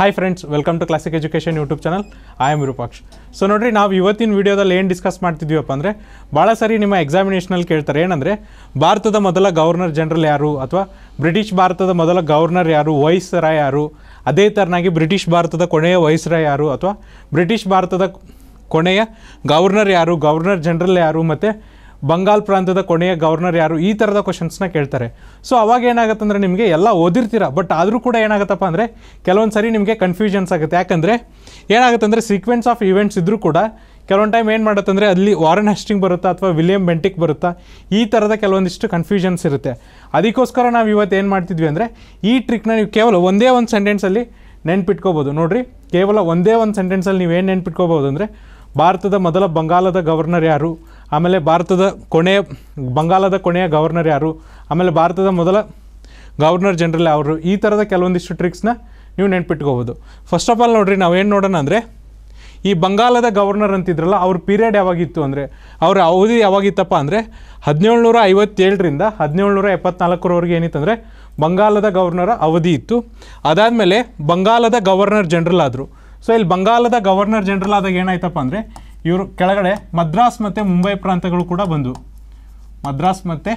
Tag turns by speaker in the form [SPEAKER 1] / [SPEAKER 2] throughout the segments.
[SPEAKER 1] hi friends welcome to classic education YouTube channel I am Virupaksh so ನೋಡ್ರಿ ನಾವು ಇವತ್ತಿನ ವಿಡಿಯೋದಲ್ಲಿ ಏನು ಡಿಸ್ಕಸ್ ಮಾಡ್ತಿದ್ವಿಯಪ್ಪ ಅಂದರೆ ಭಾಳ ಸಾರಿ ನಿಮ್ಮ ಎಕ್ಸಾಮಿನೇಷನಲ್ಲಿ ಕೇಳ್ತಾರೆ ಏನಂದರೆ ಭಾರತದ ಮೊದಲ ಗವರ್ನರ್ ಜನರಲ್ ಯಾರು ಅಥವಾ ಬ್ರಿಟಿಷ್ ಭಾರತದ ಮೊದಲ ಗವರ್ನರ್ ಯಾರು ವೈಸ್ರಾಯ್ ಯಾರು ಅದೇ ಥರನಾಗಿ ಬ್ರಿಟಿಷ್ ಭಾರತದ ಕೊನೆಯ ವೈಸ್ರಾಯ್ ಯಾರು ಅಥವಾ ಬ್ರಿಟಿಷ್ ಭಾರತದ ಕೊನೆಯ ಗವರ್ನರ್ ಯಾರು ಗವರ್ನರ್ ಜನರಲ್ ಯಾರು ಮತ್ತು ಬಂಗಾಲ್ ಪ್ರಾಂತದ ಕೊನೆಯ ಗವರ್ನರ್ ಯಾರು ಈ ಥರದ ಕ್ವಶನ್ಸ್ನ ಕೇಳ್ತಾರೆ ಸೊ ಅವಾಗ ಏನಾಗುತ್ತೆ ಅಂದರೆ ನಿಮಗೆ ಎಲ್ಲ ಓದಿರ್ತೀರ ಬಟ್ ಆದರೂ ಕೂಡ ಏನಾಗುತ್ತಪ್ಪ ಅಂದರೆ ಕೆಲವೊಂದು ಸರಿ ನಿಮಗೆ ಕನ್ಫ್ಯೂಷನ್ಸ್ ಆಗುತ್ತೆ ಯಾಕಂದರೆ ಏನಾಗುತ್ತೆ ಅಂದರೆ ಸೀಕ್ವೆನ್ಸ್ ಆಫ್ ಇವೆಂಟ್ಸ್ ಇದ್ದರೂ ಕೂಡ ಕೆಲವೊಂದು ಟೈಮ್ ಏನು ಮಾಡುತ್ತಂದರೆ ಅಲ್ಲಿ ವಾರನ್ ಹೆಸ್ಟಿಂಗ್ ಬರುತ್ತಾ ಅಥವಾ ವಿಲಿಯಂ ಬೆಂಟಿಕ್ ಬರುತ್ತಾ ಈ ಥರದ ಕೆಲವೊಂದಿಷ್ಟು ಕನ್ಫ್ಯೂಷನ್ಸ್ ಇರುತ್ತೆ ಅದಕ್ಕೋಸ್ಕರ ನಾವು ಇವತ್ತು ಏನು ಮಾಡ್ತಿದ್ವಿ ಅಂದರೆ ಈ ಟ್ರಿಕ್ನ ನೀವು ಕೇವಲ ಒಂದೇ ಒಂದು ಸೆಂಟೆನ್ಸಲ್ಲಿ ನೆನ್ಪಿಟ್ಕೋಬೋದು ನೋಡಿರಿ ಕೇವಲ ಒಂದೇ ಒಂದು ಸೆಂಟೆನ್ಸಲ್ಲಿ ನೀವೇನು ನೆನ್ಪಿಟ್ಕೋಬೋದು ಅಂದರೆ ಭಾರತದ ಮೊದಲ ಬಂಗಾಲದ ಗವರ್ನರ್ ಯಾರು ಆಮೇಲೆ ಭಾರತದ ಕೊನೆಯ ಬಂಗಾಲದ ಕೊನೆಯ ಗವರ್ನರ್ ಯಾರು ಆಮೇಲೆ ಭಾರತದ ಮೊದಲ ಗವರ್ನರ್ ಜನರಲ್ ಅವರು ಈ ಥರದ ಕೆಲವೊಂದಿಷ್ಟು ಟ್ರಿಕ್ಸ್ನ ನೀವು ನೆನ್ಪಿಟ್ಕೋಬೋದು ಫಸ್ಟ್ ಆಫ್ ಆಲ್ ನೋಡ್ರಿ ನಾವೇನು ನೋಡೋಣ ಅಂದರೆ ಈ ಬಂಗಾಲದ ಗವರ್ನರ್ ಅಂತಿದ್ರಲ್ಲ ಅವ್ರ ಪೀರಿಯಡ್ ಯಾವಾಗಿತ್ತು ಅಂದರೆ ಅವ್ರ ಅವಧಿ ಯಾವಾಗಿತ್ತಪ್ಪ ಅಂದರೆ ಹದಿನೇಳುನೂರ ಐವತ್ತೇಳರಿಂದ ಹದಿನೇಳುನೂರ ಎಪ್ಪತ್ನಾಲ್ಕರವರೆಗೆ ಏನಿತ್ತಂದರೆ ಬಂಗಾಲದ ಗವರ್ನರ ಅವಧಿ ಇತ್ತು ಅದಾದಮೇಲೆ ಬಂಗಾಲದ ಗವರ್ನರ್ ಜನರಲ್ ಆದರು ಸೊ ಇಲ್ಲಿ ಬಂಗಾಲದ ಗವರ್ನರ್ ಜನರಲ್ ಆದಾಗ ಏನಾಯ್ತಪ್ಪ ಅಂದರೆ ಇವರು ಕೆಳಗಡೆ ಮದ್ರಾಸ್ ಮತ್ತು ಮುಂಬೈ ಪ್ರಾಂತಗಳು ಕೂಡ ಬಂದವು ಮದ್ರಾಸ್ ಮತ್ತು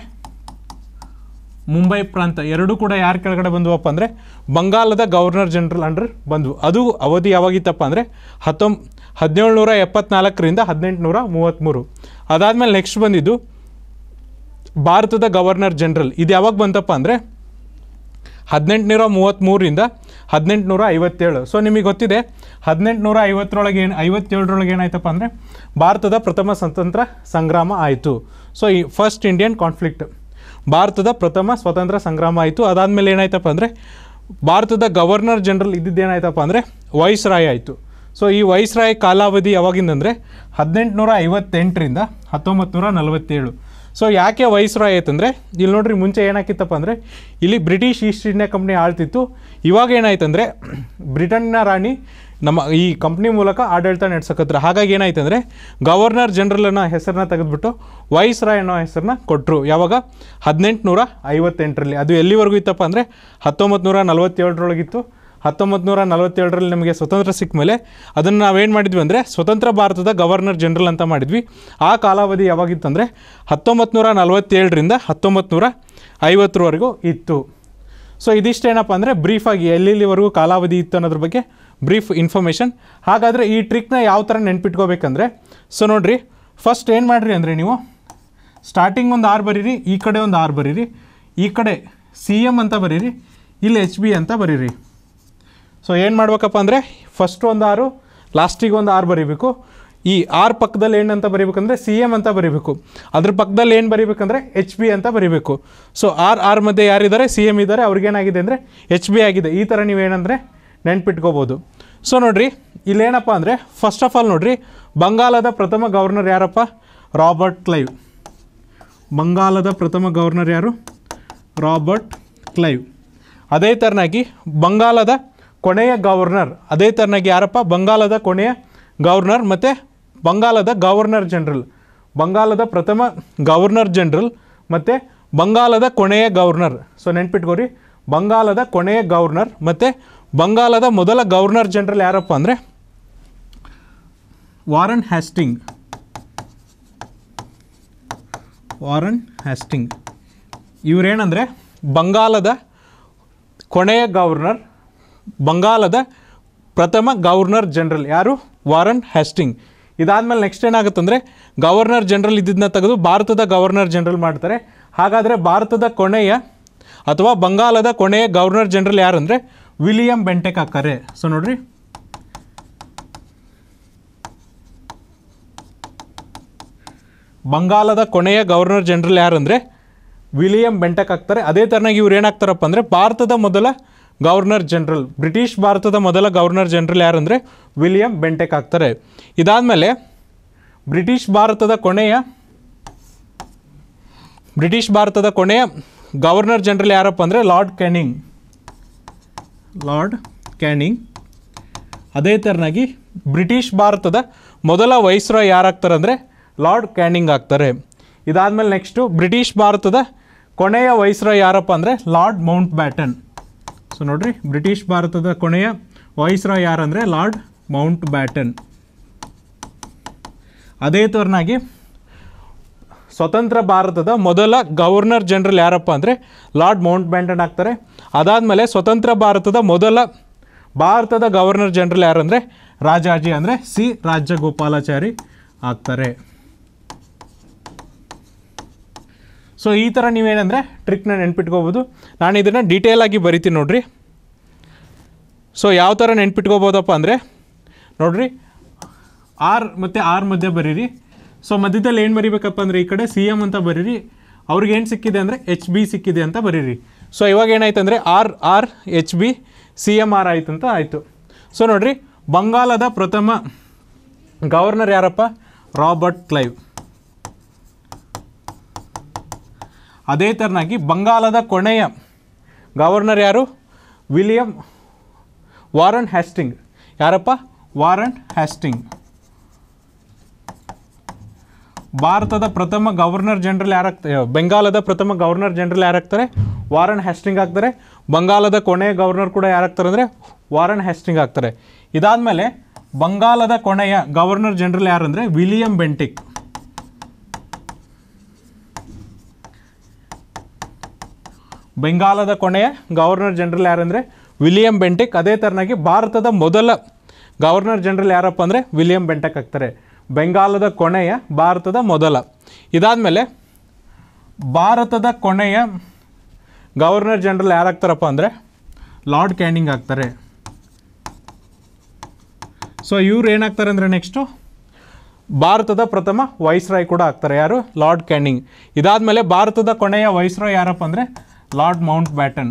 [SPEAKER 1] ಮುಂಬೈ ಪ್ರಾಂತ ಎರಡೂ ಕೂಡ ಯಾರ ಕೆಳಗಡೆ ಬಂದುವಪ್ಪ ಅಂದರೆ ಬಂಗಾಲದ ಗವರ್ನರ್ ಜನರಲ್ ಅಂಡರ್ ಬಂದವು ಅದು ಅವಧಿ ಯಾವಾಗಿತ್ತಪ್ಪ ಅಂದರೆ ಹತ್ತೊಂಬ ಹದಿನೇಳುನೂರ ಎಪ್ಪತ್ನಾಲ್ಕರಿಂದ ಹದಿನೆಂಟುನೂರ ಮೂವತ್ತ್ಮೂರು ಅದಾದಮೇಲೆ ನೆಕ್ಸ್ಟ್ ಬಂದಿದ್ದು ಭಾರತದ ಗವರ್ನರ್ ಜನರಲ್ ಇದು ಯಾವಾಗ ಬಂತಪ್ಪ ಅಂದರೆ ಹದಿನೆಂಟುನೂರ ಮೂವತ್ತ್ಮೂರಿಂದ ಹದಿನೆಂಟುನೂರ ಐವತ್ತೇಳು ಸೊ ನಿಮಗೆ ಗೊತ್ತಿದೆ ಹದಿನೆಂಟುನೂರ ಐವತ್ತರೊಳಗೆ ಏನು ಐವತ್ತೇಳರೊಳಗೆ ಏನಾಯ್ತಪ್ಪ ಅಂದರೆ ಭಾರತದ ಪ್ರಥಮ ಸ್ವತಂತ್ರ ಸಂಗ್ರಾಮ ಆಯಿತು ಸೊ ಈ ಫಸ್ಟ್ ಇಂಡಿಯನ್ ಕಾನ್ಫ್ಲಿಕ್ಟ್ ಭಾರತದ ಪ್ರಥಮ ಸ್ವತಂತ್ರ ಸಂಗ್ರಾಮ ಆಯಿತು ಅದಾದಮೇಲೆ ಏನಾಯ್ತಪ್ಪ ಅಂದರೆ ಭಾರತದ ಗವರ್ನರ್ ಜನರಲ್ ಇದ್ದಿದ್ದೇನಾಯ್ತಪ್ಪ ಅಂದರೆ ವೈಸ್ ರಾಯ್ ಆಯಿತು ಸೊ ಈ ವೈಸ್ ರಾಯ್ ಕಾಲಾವಧಿ ಯಾವಾಗಿಂದಂದರೆ ಹದಿನೆಂಟುನೂರ ಐವತ್ತೆಂಟರಿಂದ ಹತ್ತೊಂಬತ್ತು ನೂರ ನಲವತ್ತೇಳು ಸೊ ಯಾಕೆ ವೈಸ್ರಾಯ್ ಆಯ್ತಂದರೆ ಇಲ್ಲಿ ನೋಡ್ರಿ ಮುಂಚೆ ಏನಾಕಿತ್ತಪ್ಪ ಅಂದರೆ ಇಲ್ಲಿ ಬ್ರಿಟಿಷ್ ಈಸ್ಟ್ ಇಂಡಿಯಾ ಕಂಪ್ನಿ ಆಳ್ತಿತ್ತು ಇವಾಗ ಏನಾಯ್ತಂದರೆ ಬ್ರಿಟನ್ನ ರಾಣಿ ನಮ್ಮ ಈ ಕಂಪ್ನಿ ಮೂಲಕ ಆಡಳಿತ ನಡೆಸಕತ್ರ ಹಾಗಾಗಿ ಏನಾಯ್ತಂದರೆ ಗವರ್ನರ್ ಜನರಲ್ ಅನ್ನೋ ಹೆಸರನ್ನ ತೆಗೆದುಬಿಟ್ಟು ವೈಸ್ರಾಯ್ ಅನ್ನೋ ಹೆಸರನ್ನ ಕೊಟ್ಟರು ಯಾವಾಗ ಹದಿನೆಂಟುನೂರ ಐವತ್ತೆಂಟರಲ್ಲಿ ಅದು ಎಲ್ಲಿವರೆಗೂ ಇತ್ತಪ್ಪ ಅಂದರೆ ಹತ್ತೊಂಬತ್ತು ನೂರ ನಲವತ್ತೇಳರೊಳಗಿತ್ತು ಹತ್ತೊಂಬತ್ತು ನೂರ ನಲವತ್ತೇಳರಲ್ಲಿ ನಮಗೆ ಸ್ವತಂತ್ರ ಸಿಕ್ಕ ಮೇಲೆ ಅದನ್ನು ನಾವೇನು ಮಾಡಿದ್ವಿ ಅಂದರೆ ಸ್ವತಂತ್ರ ಭಾರತದ ಗವರ್ನರ್ ಜನರಲ್ ಅಂತ ಮಾಡಿದ್ವಿ ಆ ಕಾಲಾವಧಿ ಯಾವಾಗಿತ್ತಂದರೆ ಹತ್ತೊಂಬತ್ತು ನೂರ ನಲವತ್ತೇಳರಿಂದ ಹತ್ತೊಂಬತ್ತು ನೂರ ಐವತ್ತರವರೆಗೂ ಇತ್ತು ಸೊ ಇದಿಷ್ಟೇನಪ್ಪ ಅಂದರೆ ಬ್ರೀಫಾಗಿ ಎಲ್ಲೆಲ್ಲಿವರೆಗೂ ಕಾಲಾವಧಿ ಇತ್ತು ಅನ್ನೋದ್ರ ಬಗ್ಗೆ ಬ್ರೀಫ್ ಇನ್ಫಾರ್ಮೇಷನ್ ಹಾಗಾದರೆ ಈ ಟ್ರಿಕ್ನ ಯಾವ ಥರ ನೆನ್ಪಿಟ್ಕೋಬೇಕಂದ್ರೆ ಸೊ ನೋಡಿರಿ ಫಸ್ಟ್ ಏನು ಮಾಡಿರಿ ಅಂದರೆ ನೀವು ಸ್ಟಾರ್ಟಿಂಗ್ ಒಂದು ಆರು ಬರೀರಿ ಈ ಕಡೆ ಒಂದು ಆರು ಬರೀರಿ ಈ ಕಡೆ ಸಿ ಎಮ್ ಅಂತ ಬರೀರಿ ಇಲ್ಲಿ ಎಚ್ ಬಿ ಅಂತ ಬರೀರಿ ಸೊ ಏನು ಮಾಡ್ಬೇಕಪ್ಪ ಅಂದರೆ ಫಸ್ಟ್ ಒಂದು ಆರು ಲಾಸ್ಟಿಗೆ ಒಂದು ಆರು ಬರೀಬೇಕು ಈ ಆರ್ ಪಕ್ಕದಲ್ಲಿ ಏನಂತ ಬರೀಬೇಕಂದ್ರೆ ಸಿ ಎಮ್ ಅಂತ ಬರೀಬೇಕು ಅದ್ರ ಪಕ್ಕದಲ್ಲಿ ಏನು ಬರೀಬೇಕಂದ್ರೆ ಎಚ್ ಬಿ ಅಂತ ಬರೀಬೇಕು ಸೊ ಆರ್ ಆರ್ ಮಧ್ಯೆ ಯಾರಿದ್ದಾರೆ ಸಿ ಎಮ್ ಇದ್ದಾರೆ ಅವ್ರಿಗೇನಾಗಿದೆ ಅಂದರೆ ಎಚ್ ಬಿ ಆಗಿದೆ ಈ ಥರ ನೀವೇನಂದರೆ ನೆನ್ಪಿಟ್ಕೋಬೋದು ಸೊ ನೋಡಿರಿ ಇಲ್ಲೇನಪ್ಪ ಅಂದರೆ ಫಸ್ಟ್ ಆಫ್ ಆಲ್ ನೋಡಿರಿ ಬಂಗಾಲದ ಪ್ರಥಮ ಗವರ್ನರ್ ಯಾರಪ್ಪ ರಾಬರ್ಟ್ ಕ್ಲೈವ್ ಬಂಗಾಲದ ಪ್ರಥಮ ಗವರ್ನರ್ ಯಾರು ರಾಬರ್ಟ್ ಕ್ಲೈವ್ ಅದೇ ಥರನಾಗಿ ಬಂಗಾಲದ ಕೊನೆಯ ಗವರ್ನರ್ ಅದೇ ಥರನಾಗಿ ಯಾರಪ್ಪ ಬಂಗಾಲದ ಕೊನೆಯ ಗವರ್ನರ್ ಮತ್ತು ಬಂಗಾಲದ ಗವರ್ನರ್ ಜನರಲ್ ಬಂಗಾಲದ ಪ್ರಥಮ ಗವರ್ನರ್ ಜನರಲ್ ಮತ್ತು ಬಂಗಾಲದ ಕೊನೆಯ ಗವರ್ನರ್ ಸೊ ನೆನ್ಪಿಟ್ಕೋರಿ ಬಂಗಾಲದ ಕೊನೆಯ ಗವರ್ನರ್ ಮತ್ತು ಬಂಗಾಲದ ಮೊದಲ ಗವರ್ನರ್ ಜನರಲ್ ಯಾರಪ್ಪ ಅಂದರೆ ವಾರನ್ ಹ್ಯಾಸ್ಟಿಂಗ್ ವಾರನ್ ಹ್ಯಾಸ್ಟಿಂಗ್ ಇವರೇನಂದರೆ ಬಂಗಾಲದ ಕೊನೆಯ ಗವರ್ನರ್ ಬಂಗಾಲದ ಪ್ರಥಮ ಗವರ್ನರ್ ಜನರಲ್ ಯಾರು ವಾರನ್ ಹ್ಯಾಸ್ಟಿಂಗ್ ಇದಾದಮೇಲೆ ನೆಕ್ಸ್ಟ್ ಏನಾಗುತ್ತಂದರೆ ಗವರ್ನರ್ ಜನರಲ್ ಇದ್ದಿದ್ದನ್ನ ತೆಗೆದು ಭಾರತದ ಗವರ್ನರ್ ಜನರಲ್ ಮಾಡ್ತಾರೆ ಹಾಗಾದರೆ ಭಾರತದ ಕೊನೆಯ ಅಥವಾ ಬಂಗಾಲದ ಕೊನೆಯ ಗವರ್ನರ್ ಜನರಲ್ ಯಾರಂದರೆ ವಿಲಿಯಂ ಬೆಂಟೆಕ್ ಹಾಕ್ತಾರೆ ಸೊ ನೋಡ್ರಿ ಬಂಗಾಲದ ಕೊನೆಯ ಗವರ್ನರ್ ಜನರಲ್ ಯಾರಂದರೆ ವಿಲಿಯಂ ಬೆಂಟಕ್ ಆಗ್ತಾರೆ ಅದೇ ಥರನಾಗಿ ಇವ್ರು ಏನಾಗ್ತಾರಪ್ಪ ಅಂದರೆ ಭಾರತದ ಮೊದಲ ಗವರ್ನರ್ ಜನರಲ್ ಬ್ರಿಟಿಷ್ ಭಾರತದ ಮೊದಲ ಗವರ್ನರ್ ಜನರಲ್ ಯಾರಂದರೆ ವಿಲಿಯಂ ಬೆಂಟೆಕ್ ಆಗ್ತಾರೆ ಇದಾದಮೇಲೆ ಬ್ರಿಟಿಷ್ ಭಾರತದ ಕೊನೆಯ ಬ್ರಿಟಿಷ್ ಭಾರತದ ಕೊನೆಯ ಗವರ್ನರ್ ಜನರಲ್ ಯಾರಪ್ಪ ಅಂದರೆ ಲಾರ್ಡ್ ಕ್ಯಾನಿಂಗ್ ಲಾರ್ಡ್ ಕ್ಯಾನಿಂಗ್ ಅದೇ ಥರನಾಗಿ ಬ್ರಿಟಿಷ್ ಭಾರತದ ಮೊದಲ ವೈಸ್ರಾಯ್ ಯಾರಾಗ್ತಾರೆ ಅಂದರೆ ಲಾರ್ಡ್ ಕ್ಯಾನಿಂಗ್ ಆಗ್ತಾರೆ ಇದಾದಮೇಲೆ ನೆಕ್ಸ್ಟು ಬ್ರಿಟಿಷ್ ಭಾರತದ ಕೊನೆಯ ವೈಸ್ರಾಯ್ ಯಾರಪ್ಪ ಅಂದರೆ ಲಾರ್ಡ್ ಮೌಂಟ್ ಬ್ಯಾಟನ್ ಸೊ ನೋಡ್ರಿ ಬ್ರಿಟಿಷ್ ಭಾರತದ ಕೊನೆಯ ವಾಯ್ಸ್ರಾಯ್ ಯಾರಂದರೆ ಲಾರ್ಡ್ ಮೌಂಟ್ ಬ್ಯಾಟನ್ ಅದೇ ಥರನಾಗಿ ಸ್ವತಂತ್ರ ಭಾರತದ ಮೊದಲ ಗವರ್ನರ್ ಜನರಲ್ ಯಾರಪ್ಪ ಅಂದರೆ ಲಾರ್ಡ್ ಮೌಂಟ್ ಬ್ಯಾಟನ್ ಆಗ್ತಾರೆ ಅದಾದಮೇಲೆ ಸ್ವತಂತ್ರ ಭಾರತದ ಮೊದಲ ಭಾರತದ ಗವರ್ನರ್ ಜನರಲ್ ಯಾರಂದರೆ ರಾಜಾಜಿ ಅಂದರೆ ಸಿ ರಾಜಗೋಪಾಲಾಚಾರಿ ಆಗ್ತಾರೆ ಸೊ ಈ ಥರ ನೀವೇನಂದರೆ ಟ್ರಿಕ್ನ ನೆನ್ಪಿಟ್ಕೋಬೋದು ನಾನು ಇದನ್ನು ಡೀಟೇಲಾಗಿ ಬರಿತೀನಿ ನೋಡ್ರಿ ಸೊ ಯಾವ ಥರ ನೆನ್ಪಿಟ್ಕೋಬೋದಪ್ಪ ಅಂದರೆ ನೋಡ್ರಿ ಆರ್ ಮತ್ತು ಆರ್ ಮಧ್ಯೆ ಬರೀರಿ ಸೊ ಮಧ್ಯದಲ್ಲಿ ಏನು ಬರಿಬೇಕಪ್ಪ ಅಂದರೆ ಈ ಕಡೆ ಸಿ ಎಮ್ ಅಂತ ಬರೀರಿ ಅವ್ರಿಗೆ ಏನು ಸಿಕ್ಕಿದೆ ಅಂದರೆ ಎಚ್ ಬಿ ಸಿಕ್ಕಿದೆ ಅಂತ ಬರೀರಿ ಸೊ ಇವಾಗ ಏನಾಯ್ತು ಅಂದರೆ R R H B C M R ಆಯ್ತು ಅಂತ ಆಯಿತು ಸೊ ನೋಡ್ರಿ ಬಂಗಾಲದ ಪ್ರಥಮ ಗವರ್ನರ್ ಯಾರಪ್ಪ ರಾಬರ್ಟ್ ಕ್ಲೈವ್ ಅದೇ ಥರನಾಗಿ ಬಂಗಾಲದ ಕೊನೆಯ ಗವರ್ನರ್ ಯಾರು ವಿಲಿಯಂ ವಾರನ್ ಹ್ಯಾಸ್ಟಿಂಗ್ ಯಾರಪ್ಪ ವಾರನ್ ಹ್ಯಾಸ್ಟಿಂಗ್ ಭಾರತದ ಪ್ರಥಮ ಗವರ್ನರ್ ಜನರಲ್ ಯಾರಾಗ್ತಾರೆ ಬೆಂಗಾಲದ ಪ್ರಥಮ ಗವರ್ನರ್ ಜನರಲ್ ಯಾರಾಗ್ತಾರೆ ವಾರನ್ ಹ್ಯಾಸ್ಟಿಂಗ್ ಆಗ್ತಾರೆ ಬಂಗಾಲದ ಕೊನೆಯ ಗವರ್ನರ್ ಕೂಡ ಯಾರಾಗ್ತಾರೆ ಅಂದರೆ ವಾರನ್ ಹ್ಯಾಸ್ಟಿಂಗ್ ಆಗ್ತಾರೆ ಇದಾದಮೇಲೆ ಬಂಗಾಲದ ಕೊನೆಯ ಗವರ್ನರ್ ಜನರಲ್ ಯಾರಂದರೆ ವಿಲಿಯಂ ಬೆಂಟಿಕ್ ಬೆಂಗಾಲದ ಕೊನೆಯ ಗವರ್ನರ್ ಜನರಲ್ ಯಾರಂದರೆ ವಿಲಿಯಂ ಬೆಂಟಿಕ್ ಅದೇ ಥರನಾಗಿ ಭಾರತದ ಮೊದಲ ಗವರ್ನರ್ ಜನರಲ್ ಯಾರಪ್ಪ ಅಂದರೆ ವಿಲಿಯಂ ಬೆಂಟಕ್ ಆಗ್ತಾರೆ ಬೆಂಗಾಲದ ಕೊನೆಯ ಭಾರತದ ಮೊದಲ ಇದಾದಮೇಲೆ ಭಾರತದ ಕೊನೆಯ ಗವರ್ನರ್ ಜನರಲ್ ಯಾರಾಗ್ತಾರಪ್ಪ ಅಂದರೆ ಲಾರ್ಡ್ ಕ್ಯಾನಿಂಗ್ ಆಗ್ತಾರೆ ಸೊ ಇವ್ರು ಏನಾಗ್ತಾರೆ ಅಂದರೆ ನೆಕ್ಸ್ಟು ಭಾರತದ ಪ್ರಥಮ ವೈಸ್ರಾಯ್ ಕೂಡ ಆಗ್ತಾರೆ ಯಾರು ಲಾರ್ಡ್ ಕ್ಯಾನಿಂಗ್ ಇದಾದಮೇಲೆ ಭಾರತದ ಕೊನೆಯ ವೈಸ್ರಾಯ್ ಯಾರಪ್ಪ ಅಂದರೆ ಲಾರ್ಡ್ ಮೌಂಟ್ ಬ್ಯಾಟನ್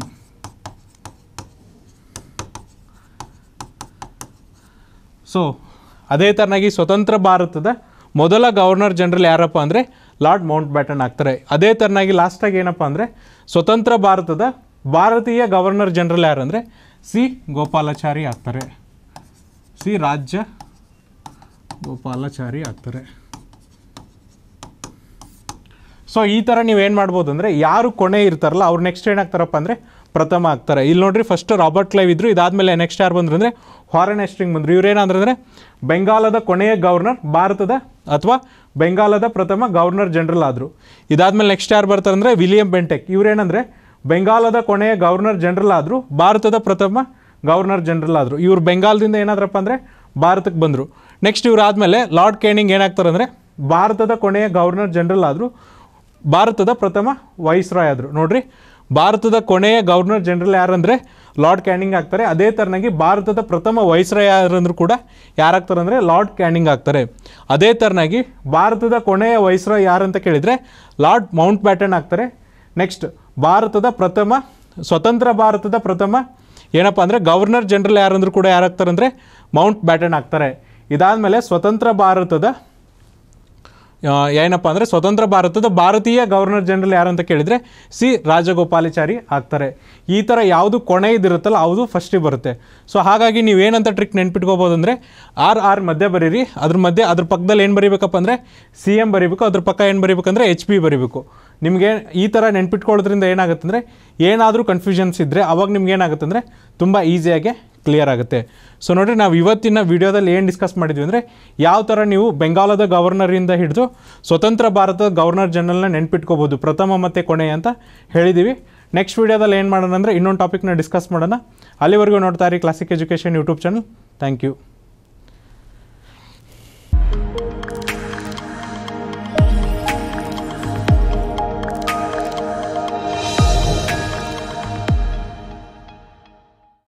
[SPEAKER 1] ಸೊ ಅದೇ ಥರನಾಗಿ ಸ್ವತಂತ್ರ ಭಾರತದ ಮೊದಲ ಗವರ್ನರ್ ಜನರಲ್ ಯಾರಪ್ಪ ಅಂದರೆ ಲಾರ್ಡ್ ಮೌಂಟ್ ಬ್ಯಾಟನ್ ಆಗ್ತಾರೆ ಅದೇ ಥರನಾಗಿ ಲಾಸ್ಟಾಗಿ ಏನಪ್ಪ ಅಂದರೆ ಸ್ವತಂತ್ರ ಭಾರತದ ಭಾರತೀಯ ಗವರ್ನರ್ ಜನರಲ್ ಯಾರಂದರೆ ಸಿ ಗೋಪಾಲಾಚಾರಿ ಆಗ್ತಾರೆ ಸಿ ರಾಜ್ಯ ಗೋಪಾಲಾಚಾರಿ ಆಗ್ತಾರೆ ಸೊ ಈ ಥರ ನೀವೇನು ಮಾಡ್ಬೋದು ಅಂದರೆ ಯಾರು ಕೊನೆ ಇರ್ತಾರಲ್ಲ ಅವ್ರು ನೆಕ್ಸ್ಟ್ ಏನಾಗ್ತಾರಪ್ಪ ಅಂದರೆ ಪ್ರಥಮ ಆಗ್ತಾರೆ ಇಲ್ಲಿ ನೋಡ್ರಿ ಫಸ್ಟ್ ರಾಬರ್ಟ್ ಕ್ಲೈವ್ ಇದ್ರು ಇದಾದಮೇಲೆ ನೆಕ್ಸ್ಟ್ ಯಾರು ಬಂದ್ರು ಅಂದರೆ ಹಾರನ್ ಎಸ್ಟ್ರಿಂಗ್ ಬಂದರು ಇವ್ರೇನಾದ್ರೆ ಅಂದರೆ ಬೆಂಗಾಲದ ಕೊನೆಯ ಗವರ್ನರ್ ಭಾರತದ ಅಥವಾ ಬೆಂಗಾಲದ ಪ್ರಥಮ ಗವರ್ನರ್ ಜನರಲ್ ಆದರು ಇದಾದಮೇಲೆ ನೆಕ್ಸ್ಟ್ ಯಾರು ಬರ್ತಾರೆ ಅಂದರೆ ವಿಲಿಯಂ ಬೆಂಟೆಕ್ ಇವ್ರೇನಂದರೆ ಬೆಂಗಾಲದ ಕೊನೆಯ ಗವರ್ನರ್ ಜನರಲ್ ಆದರು ಭಾರತದ ಪ್ರಥಮ ಗವರ್ನರ್ ಜನರಲ್ ಆದರು ಇವ್ರು ಬೆಂಗಾಲದಿಂದ ಏನಾದ್ರಪ್ಪ ಅಂದರೆ ಭಾರತಕ್ಕೆ ಬಂದರು ನೆಕ್ಸ್ಟ್ ಇವ್ರು ಆದಮೇಲೆ ಲಾರ್ಡ್ ಕೇನಿಂಗ್ ಏನಾಗ್ತಾರೆ ಅಂದರೆ ಭಾರತದ ಕೊನೆಯ ಗವರ್ನರ್ ಜನರಲ್ ಆದರು ಭಾರತದ ಪ್ರಥಮ ವೈಸ್ರಾಯ್ ಆದರು ನೋಡ್ರಿ ಭಾರತದ ಕೊನೆಯ ಗವರ್ನರ್ ಜನರಲ್ ಯಾರಂದರೆ ಲಾರ್ಡ್ ಕ್ಯಾನಿಂಗ್ ಆಗ್ತಾರೆ ಅದೇ ಥರನಾಗಿ ಭಾರತದ ಪ್ರಥಮ ವೈಸ್ರಾಯ್ ಯಾರಂದ್ರೂ ಕೂಡ ಯಾರಾಗ್ತಾರೆ ಅಂದರೆ ಲಾರ್ಡ್ ಕ್ಯಾನಿಂಗ್ ಆಗ್ತಾರೆ ಅದೇ ಥರನಾಗಿ ಭಾರತದ ಕೊನೆಯ ವೈಸ್ರಾಯ್ ಯಾರಂತ ಕೇಳಿದರೆ ಲಾರ್ಡ್ ಮೌಂಟ್ ಬ್ಯಾಟನ್ ಆಗ್ತಾರೆ ನೆಕ್ಸ್ಟ್ ಭಾರತದ ಪ್ರಥಮ ಸ್ವತಂತ್ರ ಭಾರತದ ಪ್ರಥಮ ಏನಪ್ಪ ಅಂದರೆ ಗವರ್ನರ್ ಜನರಲ್ ಯಾರಂದ್ರೂ ಕೂಡ ಯಾರಾಗ್ತಾರೆ ಅಂದರೆ ಮೌಂಟ್ ಬ್ಯಾಟನ್ ಆಗ್ತಾರೆ ಇದಾದಮೇಲೆ ಸ್ವತಂತ್ರ ಭಾರತದ ಆ, ಏನಪ್ಪ ಅಂದರೆ ಸ್ವತಂತ್ರ ಭಾರತದ ಭಾರತೀಯ ಗವರ್ನರ್ ಜನರಲ್ ಯಾರು ಅಂತ ಕೇಳಿದರೆ ಸಿ ರಾಜಗೋಪಾಲಾಚಾರಿ ಆಗ್ತಾರೆ ಈ ಥರ ಯಾವುದು ಕೊನೆಯದಿರುತ್ತಲ್ಲ ಅದು ಫಸ್ಟಿಗೆ ಬರುತ್ತೆ ಸೊ ಹಾಗಾಗಿ ನೀವೇನಂತ ಟ್ರಿಕ್ ನೆನ್ಪಿಟ್ಕೋಬೋದು ಅಂದರೆ ಆರ್ ಆರ್ ಮಧ್ಯೆ ಬರೀರಿ ಅದ್ರ ಮಧ್ಯೆ ಅದ್ರ ಪಕ್ಕದಲ್ಲಿ ಏನು ಬರೀಬೇಕಪ್ಪ ಅಂದರೆ ಸಿ ಎಮ್ ಬರೀಬೇಕು ಅದ್ರ ಪಕ್ಕ ಏನು ಬರೀಬೇಕಂದ್ರೆ ಎಚ್ ಪಿ ಬರೀಬೇಕು ನಿಮಗೆ ಈ ಥರ ನೆನ್ಪಿಟ್ಕೊಳ್ಳೋದ್ರಿಂದ ಏನಾಗುತ್ತೆ ಅಂದರೆ ಏನಾದರೂ ಕನ್ಫ್ಯೂಷನ್ಸ್ ಇದ್ದರೆ ಅವಾಗ ನಿಮ್ಗೆ ಏನಾಗುತ್ತೆ ಅಂದರೆ ತುಂಬ ಈಸಿಯಾಗಿ ಕ್ಲಿಯರ್ ಆಗುತ್ತೆ ಸೊ ನೋಡಿರಿ ನಾವು ಇವತ್ತಿನ ವಿಡಿಯೋದಲ್ಲಿ ಏನು ಡಿಸ್ಕಸ್ ಮಾಡಿದ್ವಿ ಅಂದರೆ ಯಾವ ಥರ ನೀವು ಬೆಂಗಾಲದ ಗವರ್ನರಿಂದ ಹಿಡಿದು ಸ್ವತಂತ್ರ ಭಾರತದ ಗವರ್ನರ್ ಜನರಲ್ನ ನೆನ್ಪಿಟ್ಕೋಬೋದು ಪ್ರಥಮ ಮತ್ತು ಕೊನೆ ಅಂತ ಹೇಳಿದ್ದೀವಿ ನೆಕ್ಸ್ಟ್ ವಿಡಿಯೋದಲ್ಲಿ ಏನು ಮಾಡೋಣ ಅಂದರೆ ಇನ್ನೊಂದು ಟಾಪಿಕ್ನ ಡಿಸ್ಕಸ್ ಮಾಡೋಣ ಅಲ್ಲಿವರೆಗೂ ನೋಡ್ತಾ ಇರಿ classic education YouTube channel thank you